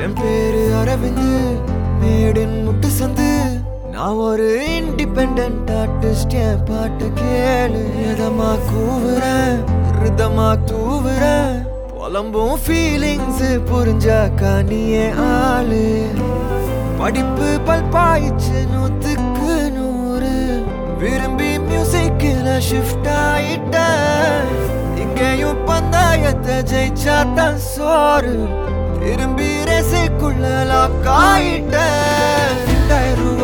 என் பேரு அரவிந்து மேடின் முட்டு சந்து நான் ஒரு இண்டிபெண்ட் ஆர்டிஸ்ட் என் பாட்டு கேளு எதமா கூவுறேன் ரிதமா தூவுறேன் புலம்பும் ஃபீலிங்ஸ் புரிஞ்சாக்கா நீயே ஆளு படிப்பு பல்பாயிச்சு நூத்துக்கு நூறு விரும்பி மியூசிக்கில் ஷிஃப்ட் ஆயிட்டேன் இங்கேயும் பந்தாயத்தை ஜெயிச்சா தான் சோறு திரும்பி ரேசைக்குள்ள லாக் ஆயிட்டேன் ரெண்டாயிரம் ரூபா